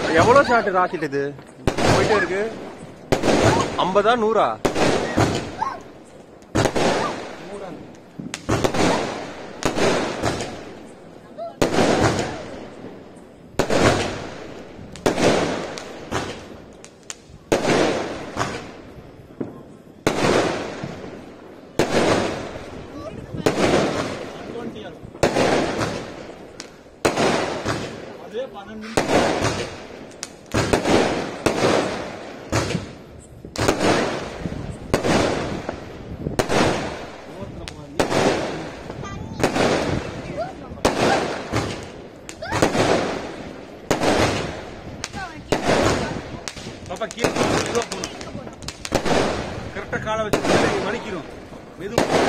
எவ்வளவு shot rocket இது போயிட்டே இருக்கு ஐம்பதா நூறா அதே பன்னெண்டு நிமிஷம் பாப்பா கீழே மெதுவா போகணும் கரெக்டா காலை வச்சு வலிக்கிறோம் மெதுவா